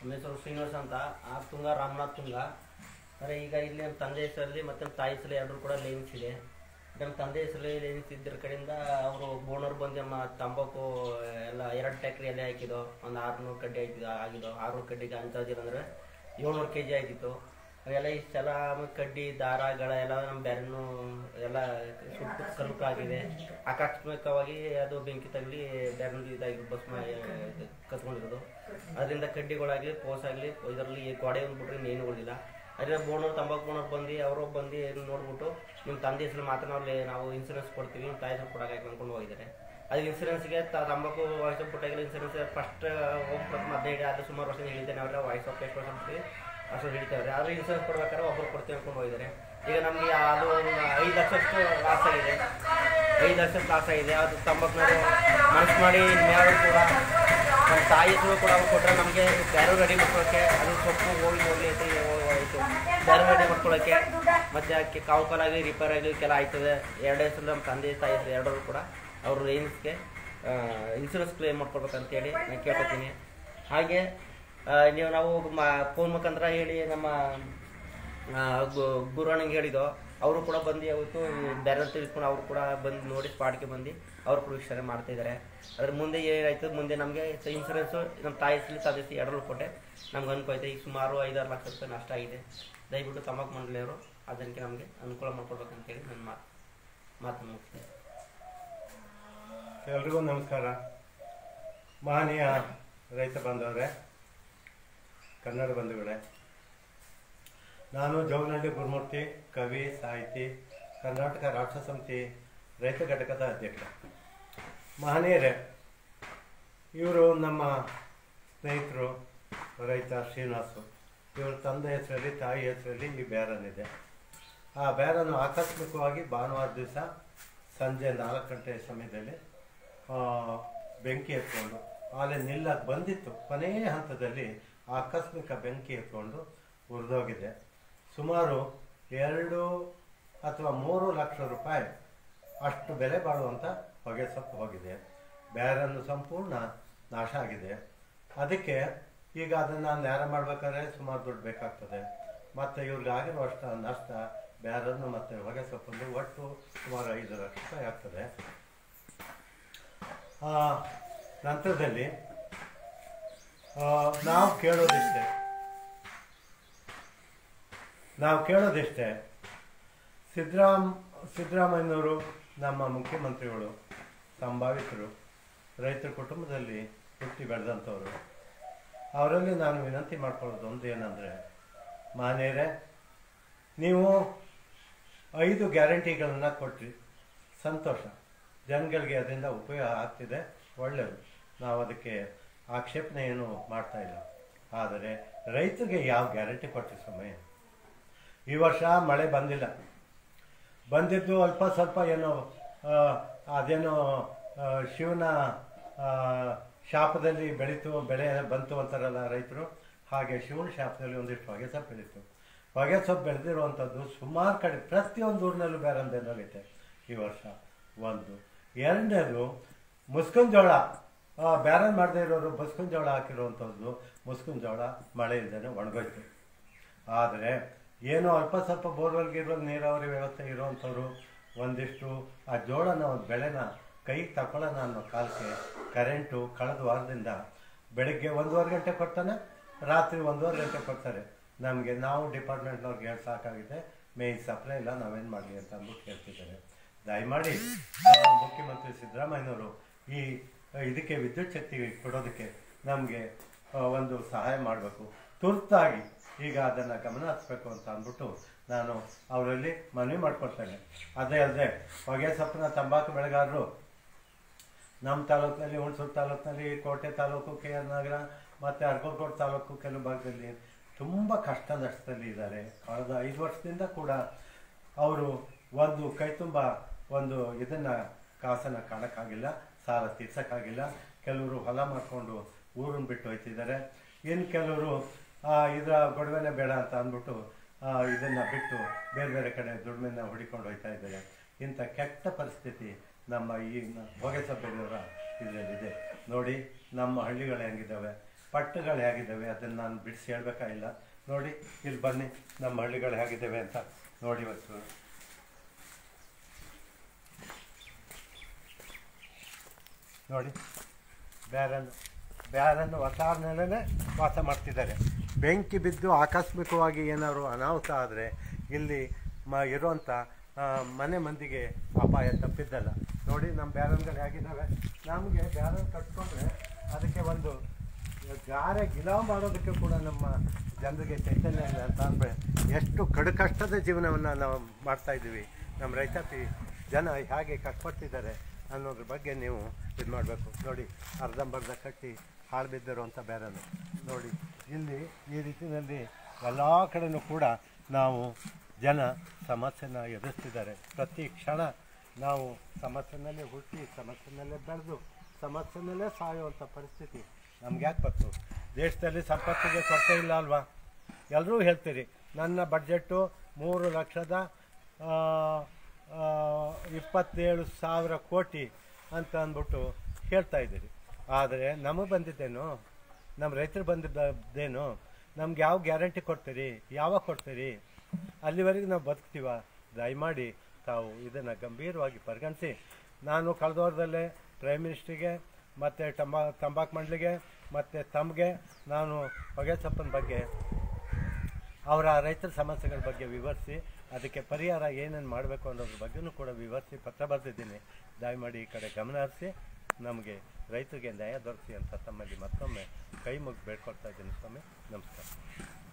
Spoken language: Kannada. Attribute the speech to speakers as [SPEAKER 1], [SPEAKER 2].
[SPEAKER 1] ನಮ್ಮ ಹೆಸರು ಶ್ರೀನಿವಾಸ್ ಅಂತ ಆ ತುಂಗ ರಾಮನಾಥ್ ತುಂಗ ಅಂದರೆ ಈಗ ಇಲ್ಲಿ ನಮ್ಮ ತಂದೆ ಹೆಸರಲ್ಲಿ ಮತ್ತು ನಮ್ಮ ತಾಯಿ ಹೆಸರಲ್ಲಿ ಎರಡೂ ಕೂಡ ಲೈನ್ಸ್ ಇದೆ ನಮ್ಮ ತಂದೆ ಹೆಸರಲ್ಲಿ ಲೈನ್ಸ್ ಇದ್ದಿರ ಕಡೆಯಿಂದ ಅವರು ಬೋಣರು ಬಂದು ನಮ್ಮ ತಂಬಾಕು ಎಲ್ಲ ಎರಡು ಟ್ಯಾಕ್ರಿ ಎಲೆ ಹಾಕಿದ್ದು ಒಂದು ಆರುನೂರು ಕಡ್ಡಿ ಹಾಕಿದ್ದು ಆಗಿದ್ದು ಆರುನೂರು ಕಡ್ಡಿಗೆ ಅಂದಾಜಿಲ್ಲ ಅಂದರೆ ಏಳ್ನೂರು ಕೆ ಜಿ ಆಗಿತ್ತು ಅವೆಲ್ಲ ಇಷ್ಟೆಲ್ಲ ಆಮೇಲೆ ಕಡ್ಡಿ ದಾರಗಳ ಎಲ್ಲ ನಮ್ಮ ಬೆರನು ಎಲ್ಲ ಸುಟ್ಟು ಕಲ್ಕಾಗಿದೆ ಆಕಸ್ಮಿಕವಾಗಿ ಅದು ಬೆಂಕಿ ತಗಲಿ ಬೆರನು ಇದಾಗಿ ಭಸ್ಮ ಇದು ಕತ್ಕೊಂಡಿರೋದು ಅದರಿಂದ ಕಡ್ಡಿಗಳಾಗಲಿ ಪೋಸ್ ಆಗಲಿ ಇದರಲ್ಲಿ ಗೋಡೆ ಒಂದು ಬಿಟ್ರೆ ಇನ್ನೇನುಗಳಿಲ್ಲ ಅದೇ ಬೋಣರು ತಂಬಾಕು ಬೋಣರು ಬಂದು ಅವರು ಬಂದು ನೋಡ್ಬಿಟ್ಟು ನಿಮ್ಮ ತಂದೆ ಹೆಸರು ಮಾತ್ರ ನಾವು ಲೇ- ನಾವು ಇನ್ಸೂರೆನ್ಸ್ ಕೊಡ್ತೀವಿ ನಿಮ್ಮ ತಾಯಿ ಹೆಸರು ಕೊಡೋಕೆ ಅನ್ಕೊಂಡು ಹೋಗಿದ್ದಾರೆ ಅದು ಇನ್ಸೂರೆನ್ಸ್ಗೆ ತಂಬಾಕು ವಾಯ್ಸ್ ಆಫ್ ಬಿಟ್ಟಾಗಿಲ್ಲ ಇನ್ಸೂರೆನ್ಸ್ ಫಸ್ಟ್ ಹೋಗಿ ಪ್ರಥಮ ಹದಿನೈದು ಆದ ಸುಮಾರು ವರ್ಷ ಹೇಳಿದ್ದೇನೆ ಅವರ ವಾಯ್ಸ್ ಆಫ್ ಎಷ್ಟು ವರ್ಷ ಅಂತೀವಿ ಅಷ್ಟು ಹಿಡಿತಾರೆ ಆದ್ರೆ ಇನ್ಸೂರೆನ್ಸ್ ಕೊಡ್ಬೇಕಾದ್ರೆ ಒಬ್ಬರು ಕೊಡ್ತೀವಿ ಅನ್ಕೊಂಡು ಹೋಗಿದ್ದಾರೆ ಈಗ ನಮಗೆ ಅದು ಒಂದು ಐದು ಲಕ್ಷಷ್ಟು ಲಾಸ್ ಆಗಿದೆ ಐದು ಲಕ್ಷ ಲಾಸ್ ಆಗಿದೆ ಅದು ತಂಬಾಕು ಮನಸ್ಸು ಮಾಡಿ ಇನ್ಯಾರು ಕೂಡ ನಮ್ಮ ತಾಯಿ ಹೆಸರು ಕೂಡ ಅವ್ರು ಕೊಟ್ಟರೆ ನಮಗೆ ಬೇರೆ ರೆಡಿ ಮಾಡ್ಕೊಳ್ಳೋಕ್ಕೆ ಅದು ಸೊಪ್ಪು ಹೋಗಿ ಹೋಗಿ ಅಂತ ಹೋಯ್ತು ಬೇರೆ ರೆಡಿ ಮಾಡ್ಕೊಳ್ಳೋಕ್ಕೆ ಮತ್ತೆ ಅದಕ್ಕೆ ಕಾವು ಕಾಲಾಗಲಿ ರಿಪೇರ್ ಆಗಲಿ ಕೆಲ ಆಯ್ತದೆ ಎರಡು ಹೆಸರು ನಮ್ಮ ತಂದೆ ತಾಯಿ ಹೆಸರು ಎರಡರೂ ಕೂಡ ಅವ್ರ ರೇಂಜ್ಗೆ ಇನ್ಸೂರೆನ್ಸ್ ಕ್ಲೇಮ್ ಮಾಡ್ಕೊಳ್ಬೇಕಂತೇಳಿ ನಾನು ಕೇಳ್ಕೊತೀನಿ ಹಾಗೆ ಆ, ನೀವು ನಾವು ಫೋನ್ ಮುಖಾಂತರ ಹೇಳಿ ನಮ್ಮ ಗುರುವಣ್ಣಂಗೆ ಹೇಳಿದೋ ಅವರು ಕೂಡ ಬಂದು ಅವತ್ತು ಬೇರೆ ತಿಳ್ಕೊಂಡು ಅವರು ಕೂಡ ಬಂದು ನೋಡಿ ಸ್ಪಾಟ್ಗೆ ಬಂದು ಅವ್ರು ಕೂಡ ವಿಚಾರ ಮಾಡ್ತಾ ಇದ್ದಾರೆ ಅದ್ರ ಮುಂದೆ ಏನಾಯ್ತು ಮುಂದೆ ನಮಗೆ ಇನ್ಸೂರೆನ್ಸು ನಮ್ಮ ತಾಯಿ ಹೆಸರು ತಂದೆ ಹೆಸರು ಎರಡರೂ ಕೊಟ್ಟೆ ನಮ್ಗೆ ಅನುಕೂಲ ಐತೆ ಈಗ ಸುಮಾರು ಐದಾರು ಲಕ್ಷ ರೂಪಾಯಿ ನಷ್ಟ ಆಗಿದೆ ದಯವಿಟ್ಟು ತಂಬಾಕು ಮಂಡಳಿಯವರು ಅದಕ್ಕೆ ನಮಗೆ ಅನುಕೂಲ ಮಾಡ್ಕೊಡ್ಬೇಕಂತೇಳಿ ನನ್ನ ಮಾತು ಮಾತು ಮುಗಿಸ್ತೇನೆ
[SPEAKER 2] ಎಲ್ರಿಗೂ ನಮಸ್ಕಾರ ಮಾನೀಯ ರೈತ ಬಾಂಧವರೇ ಕನ್ನಡ ಬಂಧುಗಳೇ ನಾನು ಜೋಗನಹಳ್ಳಿ ಗುರುಮೂರ್ತಿ ಕವಿ ಸಾಹಿತಿ ಕರ್ನಾಟಕ ರಾಷ್ಟ್ರ ಸಮಿತಿ ರೈತ ಘಟಕದ ಅಧ್ಯಕ್ಷ ಮಹನೀಯರೇ ಇವರು ನಮ್ಮ ಸ್ನೇಹಿತರು ರೈತ ಶ್ರೀನಿವಾಸು ಇವ್ರ ತಂದೆ ಹೆಸರಲ್ಲಿ ತಾಯಿ ಹೆಸರಲ್ಲಿ ಈ ಬ್ಯಾರನ್ ಇದೆ ಆ ಬ್ಯಾರನ್ನು ಆಕಸ್ಮಿಕವಾಗಿ ಭಾನುವಾರ ದಿವಸ ಸಂಜೆ ನಾಲ್ಕು ಗಂಟೆ ಸಮಯದಲ್ಲಿ ಆ, ಬೆಂಕಿ ಎತ್ಕೊಂಡು ಅಲ್ಲಿ ನಿಲ್ಲಕ್ಕೆ ಬಂದಿತ್ತು ಕೊನೆಯ ಹಂತದಲ್ಲಿ ಆಕಸ್ಮಿಕ ಬೆಂಕಿ ಎತ್ಕೊಂಡು ಉರಿದೋಗಿದೆ ಸುಮಾರು ಎರಡು ಅಥವಾ ಮೂರು ಲಕ್ಷ ರೂಪಾಯಿ ಅಷ್ಟು ಬೆಲೆ ಬಾಳುವಂಥ ಹೊಗೆ ಸೊಪ್ಪು ಹೋಗಿದೆ ಬ್ಯಾರನ್ನು ಸಂಪೂರ್ಣ ನಾಶ ಆಗಿದೆ ಅದಕ್ಕೆ ಈಗ ಅದನ್ನು ನೇರ ಮಾಡ್ಬೇಕಾದ್ರೆ ಸುಮಾರು ದುಡ್ಡು ಬೇಕಾಗ್ತದೆ ಮತ್ತು ಇವ್ರಿಗೆ ಆಗಿರುವಷ್ಟು ನಷ್ಟ ಬ್ಯಾರನ್ನು ಮತ್ತು ಹೊಗೆ ಸೊಪ್ಪನ್ನು ಒಟ್ಟು ಸುಮಾರು ಐದು ಲಕ್ಷ ರೂಪಾಯಿ ಆಗ್ತದೆ ಆ, ನಂತರದಲ್ಲಿ ಆ, ನಾವು ಕೇಳೋದಿಷ್ಟೇ ನಾವು ಕೇಳೋದಿಷ್ಟೇ ಸಿದ್ದರಾಮ್ ಸಿದ್ದರಾಮಯ್ಯನವರು ನಮ್ಮ ಮುಖ್ಯಮಂತ್ರಿಗಳು ಸಂಭಾವಿತರು ರೈತರ ಕುಟುಂಬದಲ್ಲಿ ಹುಟ್ಟಿ ಬೆಳೆದಂಥವ್ರು ಅವರಲ್ಲಿ ನಾನು ವಿನಂತಿ ಮಾಡ್ಕೊಳ್ಳೋದು ಒಂದು ಏನಂದರೆ ಮಾನ್ಯರೇ ನೀವು ಐದು ಗ್ಯಾರಂಟಿಗಳನ್ನು ಕೊಟ್ರಿ ಸಂತೋಷ ಜನಗಳಿಗೆ ಅದರಿಂದ ಉಪಯೋಗ ಆಗ್ತಿದೆ ಒಳ್ಳೆಯದು ನಾವು ಅದಕ್ಕೆ ಆಕ್ಷೇಪಣೆ ಏನು ಮಾಡ್ತಾ ಇಲ್ಲ ಆದರೆ ರೈತರಿಗೆ ಯಾವ ಗ್ಯಾರಂಟಿ ಕೊಟ್ರಿ ಸಮಯ ಈ ವರ್ಷ ಮಳೆ ಬಂದಿಲ್ಲ ಬಂದಿದ್ದು ಅಲ್ಪ ಸ್ವಲ್ಪ ಏನೋ ಆ, ಅದೇನೋ ಆ, ಶಿವನ ಆ, ಶಾಪದಲ್ಲಿ ಬೆಳೀತು ಬೆಳೆ ಬಂತು ಅಂತಾರಲ್ಲ ರೈತರು ಹಾಗೆ ಶಿವನ ಶಾಪದಲ್ಲಿ ಒಂದಿಷ್ಟು ಹೊಗೆ ಸೊಪ್ಪು ಬೆಳೀತು ಹೊಗೆ ಸೊಪ್ಪು ಬೆಳೆದಿರುವಂಥದ್ದು ಸುಮಾರು ಕಡೆ ಪ್ರತಿಯೊಂದು ಊರಿನಲ್ಲೂ ಬೇರೆ ಈ ವರ್ಷ ಒಂದು ಎರಡನೇದು ಮುಸ್ಕಿನ ಜೋಳ ಬ್ಯಾರನ್ ಮಾಡದೇ ಇರೋರು ಮುಸ್ಕಿನ ಜೋಳ ಹಾಕಿರುವಂಥದ್ದು ಮುಸ್ಕಿನ ಜೋಳ ಮಳೆ ಇಲ್ಲದೇ ಒಣಗೋಯ್ತು ಆದರೆ ಏನೋ ಅಲ್ಪ ಸ್ವಲ್ಪ ಬೋರ್ವೆಲ್ ಗಿರ್ವೆಲ್ ನೀರಾವರಿ ವ್ಯವಸ್ಥೆ ಇರೋವಂಥವ್ರು ಒಂದಿಷ್ಟು ಆ ಜೋಳನ ಒಂದು ಬೆಳೆನ ಕೈಗೆ ತಗೊಳ್ಳೋಣ ಅನ್ನೋ ಕಾಲಕ್ಕೆ ಕರೆಂಟು ಕಳೆದ ವಾರದಿಂದ ಬೆಳಗ್ಗೆ ಒಂದೂವರೆ ಗಂಟೆ ಕೊಡ್ತಾನೆ ರಾತ್ರಿ ಒಂದೂವರೆ ಗಂಟೆ ಕೊಡ್ತಾರೆ ನಮಗೆ ನಾವು ಡಿಪಾರ್ಟ್ಮೆಂಟ್ನವ್ರಿಗೆ ಹೇಳಿ ಸಾಕಾಗಿದೆ ಮೇನ್ ಸಪ್ಲೈ ಇಲ್ಲ ನಾವೇನು ಮಾಡಲಿ ಅಂತ ಅಂದ್ಬಿಟ್ಟು ಹೇಳ್ತಿದ್ದಾರೆ ದಯಮಾಡಿ ಆ, ಮುಖ್ಯಮಂತ್ರಿ ಸಿದ್ದರಾಮಯ್ಯನವರು ಈ ಆ, ಇದಕ್ಕೆ ವಿದ್ಯುತ್ ಶಕ್ತಿ ಕೊಡೋದಕ್ಕೆ ನಮಗೆ ಒಂದು ಸಹಾಯ ಮಾಡಬೇಕು ತುರ್ತಾಗಿ ಈಗ ಅದನ್ನು ಗಮನ ಹರಿಸ್ಬೇಕು ಅಂತ ಅಂದ್ಬಿಟ್ಟು ನಾನು ಅವರಲ್ಲಿ ಮನವಿ ಮಾಡ್ಕೊಳ್ತೇನೆ ಅದೇ ಅಲ್ಲದೆ ಹೊಗೆ ಸೊಪ್ಪಿನ ತಂಬಾಕು ಬೆಳೆಗಾರರು ನಮ್ಮ ತಾಲೂಕಿನಲ್ಲಿ ಹುಣಸೂರು ತಾಲೂಕಿನಲ್ಲಿ ಕೋಟೆ ತಾಲೂಕು ಕೆ ಆರ್ ನಗರ ಮತ್ತು ಅರ್ಕಲ್ಕೋಟ್ ತಾಲೂಕು ಕೆಲವು ಭಾಗದಲ್ಲಿ ತುಂಬ ಕಷ್ಟ ನಷ್ಟದಲ್ಲಿ ಇದ್ದಾರೆ ಕಳೆದ ಐದು ವರ್ಷದಿಂದ ಕೂಡ ಅವರು ಒಂದು ಕೈ ತುಂಬ ಒಂದು ಇದನ್ನು ಕಾಸನ್ನು ಕಾಣಕ್ಕಾಗಿಲ್ಲ ಸಾಲ ತೀರ್ಸೋಕ್ಕಾಗಿಲ್ಲ ಕೆಲವರು ಹೊಲ ಮಾಡಿಕೊಂಡು ಊರನ್ನು ಬಿಟ್ಟು ಹೋಯ್ತಿದ್ದಾರೆ ಇನ್ನು ಕೆಲವರು ಇದರ ಗೊಡವೆನೇ ಬೇಡ ಅಂತ ಅಂದ್ಬಿಟ್ಟು ಇದನ್ನು ಬಿಟ್ಟು ಬೇರೆ ಬೇರೆ ಕಡೆ ದುಡಿಮೆನ ಹುಡಿಕೊಂಡು ಹೋಯ್ತಾ ಇದ್ದಾರೆ ಇಂಥ ಕೆಟ್ಟ ಪರಿಸ್ಥಿತಿ ನಮ್ಮ ಈ ನ- ಹೊಗೆ ಸಭೆಯವರ ಇದರಲ್ಲಿದೆ ನೋಡಿ ನಮ್ಮ ಹಳ್ಳಿಗಳು ಹೆಂಗಿದ್ದಾವೆ ಪಟ್ಟುಗಳು ಹೇಗಿದ್ದಾವೆ ಅದನ್ನು ನಾನು ಬಿಡಿಸಿ ಹೇಳ್ಬೇಕಾಗಿಲ್ಲ ನೋಡಿ ಇಲ್ಲಿ ಬನ್ನಿ ನಮ್ಮ ಹಳ್ಳಿಗಳು ಹೇಗಿದ್ದಾವೆ ಅಂತ ನೋಡಿ ಇವತ್ತು ನೋಡಿ ಬ್ಯಾರನ್ ಬ್ಯಾರನ್ ಹೊಸಾರ ಮೇಲೇ ವಾಸ ಮಾಡ್ತಿದ್ದಾರೆ ಬೆಂಕಿ ಬಿದ್ದು ಆಕಸ್ಮಿಕವಾಗಿ ಏನಾದ್ರು ಅನಾಹುತ ಆದರೆ ಇಲ್ಲಿ ಮ ಇರುವಂಥ ಆ, ಮನೆ ಮಂದಿಗೆ ಅಪಾಯ ತಪ್ಪಿದ್ದಲ್ಲ ನೋಡಿ ನಮ್ಮ ಬ್ಯಾರನ್ಗಳು ಹೇಗಿದ್ದಾವೆ ನಮಗೆ ಬ್ಯಾರನ್ ಕಟ್ಕೊಂಡ್ರೆ ಅದಕ್ಕೆ ಒಂದು ಗಾರೆ ಗಿಲ ಮಾಡೋದಕ್ಕೆ ಕೂಡ ನಮ್ಮ ಜನರಿಗೆ ಚೈತನ್ಯ ಇಲ್ಲ ಅಂತ ಅಂದರೆ ಎಷ್ಟು ಕಡು ಕಷ್ಟದ ಜೀವನವನ್ನು ನಾವು ಮಾಡ್ತಾ ಇದ್ದೀವಿ ನಮ್ಮ ರೈತಾಪಿ ಜನ ಹೇಗೆ ಕಷ್ಟಪಡ್ತಿದ್ದಾರೆ ಅನ್ನೋದ್ರ ಬಗ್ಗೆ ನೀವು ಇದು ಮಾಡಬೇಕು ನೋಡಿ ಅರ್ಧಂಬರ್ಧ ಕಟ್ಟಿ ಹಾಳು ಬಿದ್ದಿರುವಂಥ ಬ್ಯಾರನ್ನು ನೋಡಿ ಇಲ್ಲಿ ಈ ರೀತಿಯಲ್ಲಿ ಎಲ್ಲ ಕಡೆನೂ ಕೂಡ ನಾವು ಜನ ಸಮಸ್ಯೆನ ಎದುರಿಸ್ತಿದ್ದಾರೆ ಪ್ರತಿ ಕ್ಷಣ ನಾವು ಸಮಸ್ಯೆನಲ್ಲೇ ಹುಟ್ಟಿ ಸಮಸ್ಯೆನಲ್ಲೇ ಬೆಳೆದು ಸಮಸ್ಯೆನಲ್ಲೇ ಸಾಯುವಂಥ ಪರಿಸ್ಥಿತಿ ನಮ್ಗೆ ಯಾಕೆ ಬಂತು ದೇಶದಲ್ಲಿ ಸಂಪತ್ತಿಗೆ ಕೊರತೆ ಇಲ್ಲ ಅಲ್ವಾ ಎಲ್ಲರೂ ಹೇಳ್ತೀರಿ ನನ್ನ ಬಡ್ಜೆಟ್ಟು ಮೂರು ಲಕ್ಷದ ಆ, ಆ, ಇಪ್ಪತ್ತೇಳು ಸಾವಿರ ಕೋಟಿ ಅಂತ ಅಂದ್ಬಿಟ್ಟು ಹೇಳ್ತಾ ಇದ್ದೀರಿ ಆದರೆ ನಮಗೆ ಬಂದಿದ್ದೇನು ನಮ್ಮ ರೈತರು ಬಂದಿದ್ದೇನು ನಮ್ಗೆ ಯಾವ ಗ್ಯಾರಂಟಿ ಕೊಡ್ತೀರಿ ಯಾವಾಗ ಕೊಡ್ತೀರಿ ಅಲ್ಲಿವರೆಗೆ ನಾವು ಬದುಕ್ತೀವ ದಯಮಾಡಿ ತಾವು ಇದನ್ನು ಗಂಭೀರವಾಗಿ ಪರಿಗಣಿಸಿ ನಾನು ಕಳೆದ ವಾರದಲ್ಲೇ ಪ್ರೈಮ್ ಮಿನಿಸ್ಟ್ರಿಗೆ ಮತ್ತು ತಂಬಾ ತಂಬಾಕು ಮಂಡಳಿಗೆ ಮತ್ತು ತಮಗೆ ನಾನು ಹೊಗೆಸಪ್ಪನ ಬಗ್ಗೆ ಅವರ ರೈತರ ಸಮಸ್ಯೆಗಳ ಬಗ್ಗೆ ವಿವರಿಸಿ ಅದಕ್ಕೆ ಪರಿಹಾರ ಏನೇನು ಮಾಡಬೇಕು ಅನ್ನೋದ್ರ ಬಗ್ಗೆನೂ ಕೂಡ ವಿವರಿಸಿ ಪತ್ರ ಬರೆದಿದ್ದೀನಿ ದಯಮಾಡಿ ಈ ಕಡೆ ಗಮನ ಹರಿಸಿ ನಮಗೆ ರೈತರಿಗೆ ನ್ಯಾಯ ದೊರಕಿಸಿ ಅಂತ ತಮ್ಮಲ್ಲಿ ಮತ್ತೊಮ್ಮೆ ಕೈ ಮುಗಿ ಬೇಡ್ಕೊಳ್ತಾ ಇದ್ದೀನಿ ಸ್ವಾಮಿ ನಮಸ್ಕಾರ